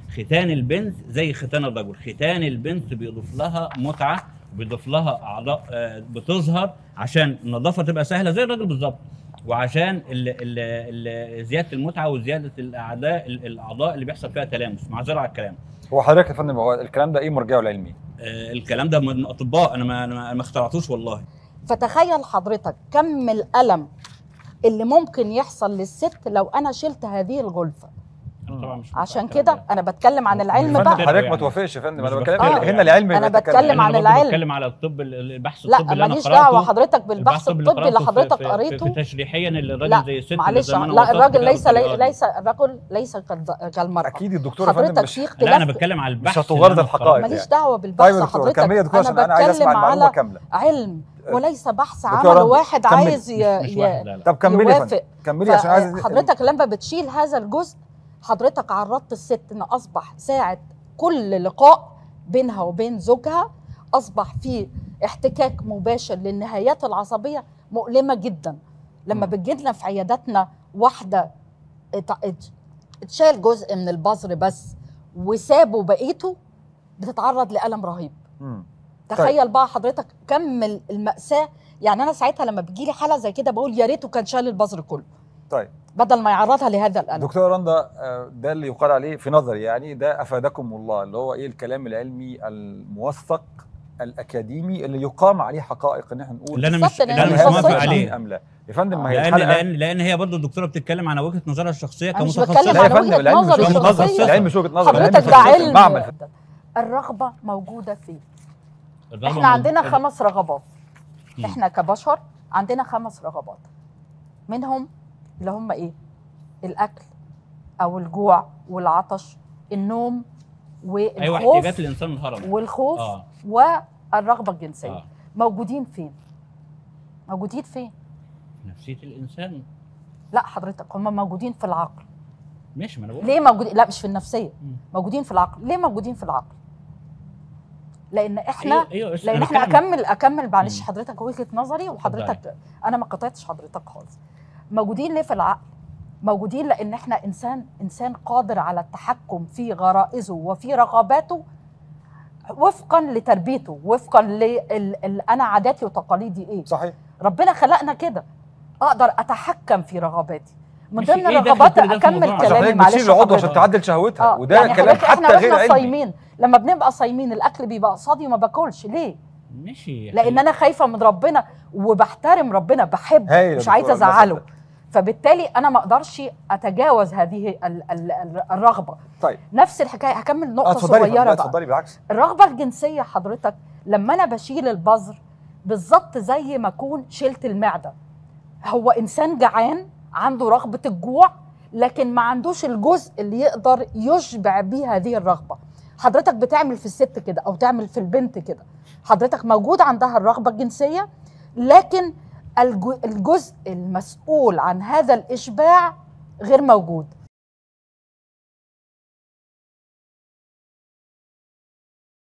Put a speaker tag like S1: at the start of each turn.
S1: ختان البنت زي ختان الرجل ختان البنت بيضيف لها متعه بيضيف لها اعضاء آه، بتظهر عشان النظافه تبقى سهله زي الراجل بالظبط وعشان ال ال ال زياده المتعه وزياده الاعداء ال- الاعضاء اللي بيحصل فيها تلامس معذره على الكلام
S2: هو حضرتك يا فندم هو الكلام ده ايه مرجعه العلمي؟
S1: آه، الكلام ده من اطباء انا ما انا ما- ما اخترعتوش والله
S3: فتخيل حضرتك كم الالم اللي ممكن يحصل للست لو انا شلت هذه الغلفه
S1: انا طبعا مش متابع
S3: عشان
S1: الكلام
S3: كده
S1: ده.
S3: انا بتكلم عن
S1: يا
S3: العلم
S2: فندم
S3: بقى
S1: فندم.
S2: حضرتك ما
S1: يعني.
S2: توافقش يا فندم
S1: مش
S2: انا بتكلم
S1: بختلف
S2: هنا
S1: يعني.
S2: العلم
S3: أنا
S2: بيتكلم.
S3: بتكلم عن
S1: أنا برضه
S3: العلم.
S1: بتكلم على الطب ال- البحث
S3: لا
S1: الطبي اللي انا
S3: ماليش
S1: قراته
S3: دعوه حضرتك بالبحث
S1: البحث اللي
S3: الطبي اللي
S1: قرأته في-
S3: حضرتك
S1: في- في,
S3: قريته
S1: في تشريحيا الراجل
S3: لا
S1: زي الست اللي
S3: معلش
S1: زي ما أنا
S3: لا
S1: وصفت
S3: الراجل
S1: كده
S3: ليس
S1: بالطريقة دي.
S3: ليس الرجل ليس كالد- كالمراه
S2: اكيد الدكتور يا فندم
S3: حضرتك
S2: مش
S3: في
S1: لا
S3: اختلاف
S1: انا بتكلم على البحث اللي
S2: هتغرد
S1: أنا
S2: الحقائق
S1: قرأته.
S3: ماليش
S2: يعني.
S3: دعوه بالبحث
S2: طيب يا دكتور
S3: حضرتك
S2: كملي يا دكتور عشان انا عايز اسمع المعلومه
S3: على
S2: كامله
S3: علم وليس بحث
S2: دكتور
S3: عمله
S2: رندا،
S3: واحد
S2: كمل.
S3: عايز ي...
S1: مش
S3: ي...
S1: واحد لا لا
S2: طب كملي يا فندم
S3: يوافق
S2: كملي عشان عايز
S3: حضرتك لما بتشيل هذا الجزء حضرتك عرضت الست ان اصبح ساعه كل لقاء بينها وبين زوجها اصبح في احتكاك مباشر للنهايات العصبيه مؤلمه جدا لما
S2: مم.
S3: بتجيلنا في عياداتنا واحده ات- ات- اتشال جزء من البذر بس وسابوا بقيته بتتعرض لالم رهيب
S2: مم.
S3: تخيل بقى حضرتك كم ال- المأساة يعني أنا ساعتها لما بتجيلي حالة زي كده بقول يا ريته كان شال البذر كله
S2: طيب
S3: بدل ما يعرضها لهذا الألم
S2: دكتور رندا آه، ده اللي يقال عليه في نظري يعني ده افادكم الله اللي هو ايه الكلام العلمي الموثق الاكاديمي اللي يقام عليه حقائق ان احنا نقول
S1: اللي انا مش
S3: بالظبط،
S1: اللي انا
S3: لأن
S1: مش
S3: هي
S1: موافق
S3: خصوصاً.
S1: عليه
S2: ام لا يا فندم ما هي
S1: لان
S2: الحلقه
S1: لان لان هي برضه الدكتوره بتتكلم عن وجهه نظرها الشخصيه
S3: أنا مش
S1: كمتخصصه
S3: بتكلم
S2: لا يا
S3: عن
S2: فندم
S3: وجهة
S2: العلم مش
S3: نظري
S2: وجهه نظر
S3: الشخصية.
S2: العلم مش وجهه نظر العلم
S3: حضرتك
S2: في
S3: ده
S2: الشخصية.
S3: علم
S2: معمل
S3: الرغبة موجودة فيه
S1: الرغبة
S3: احنا
S1: من-
S3: عندنا خمس رغبات
S1: مم.
S3: احنا كبشر عندنا خمس رغبات منهم اللي هم ايه الاكل او الجوع والعطش النوم
S1: ايوه
S3: والخوف
S1: احتياجات الانسان الهرم
S3: والخوف
S1: اه
S3: والرغبه الجنسيه
S1: اه
S3: موجودين فين موجودين فين
S1: نفسيه الانسان
S3: لا حضرتك هم موجودين في العقل
S1: ماشي ما انا بقول
S3: ليه موجودين لا مش في النفسيه
S1: مم.
S3: موجودين في العقل ليه موجودين في العقل لان احنا
S1: ايوه ايوه بس
S3: لان
S1: أنا
S3: احنا
S1: بتكلم-
S3: اكمل اكمل معلش
S1: مم.
S3: حضرتك وجهه نظري وحضرتك انا ما قطعتش حضرتك خالص موجودين ليه في العقل موجودين لان احنا انسان انسان قادر على التحكم في غرائزه وفي رغباته وفقا لتربيته وفقا ل انا عاداتي وتقاليدي ايه
S2: صحيح
S3: ربنا خلقنا كده اقدر اتحكم في رغباتي من
S1: ماشي،
S3: ضمن
S1: إيه دخل
S3: الرغبات
S1: كل ده في
S3: اكمل
S1: الموضوع؟
S2: عشان
S3: كلامي
S2: حضرتك
S3: معلش
S2: بتشيل العضو
S3: حضرتك.
S2: عشان تعدل شهوتها
S3: اه
S2: وده
S3: يعني
S2: كلام
S3: حضرتك
S2: حتى
S3: احنا
S2: غير
S3: واحنا
S2: علمي
S3: صايمين لما بنبقى صايمين الاكل بيبقى قصادي وما باكلش ليه
S1: ماشي يا
S3: لان
S1: حبيبي.
S3: انا خايفه من ربنا وبحترم ربنا بحبه
S2: هايل يا
S3: مش
S2: دكتورة،
S3: عايزه
S2: الله
S3: ازعله
S2: يسعدك.
S3: فبالتالي انا ما اقدرش اتجاوز هذه ال- ال- ال- الرغبه
S2: طيب
S3: نفس الحكايه هكمل
S2: اه
S3: نقطه
S2: اتفضلي يا فندم،
S3: صغيره
S2: لا،
S3: بقى
S2: اتفضلي بالعكس
S3: الرغبه الجنسيه حضرتك لما انا بشيل البذر بالظبط زي ما اكون شلت المعده هو انسان جعان عنده رغبه الجوع لكن ما عندوش الجزء اللي يقدر يشبع بيه هذه الرغبه حضرتك بتعمل في الست كده او تعمل في البنت كده حضرتك موجود عندها الرغبه الجنسيه لكن الج- الجزء المسؤول عن هذا الاشباع غير موجود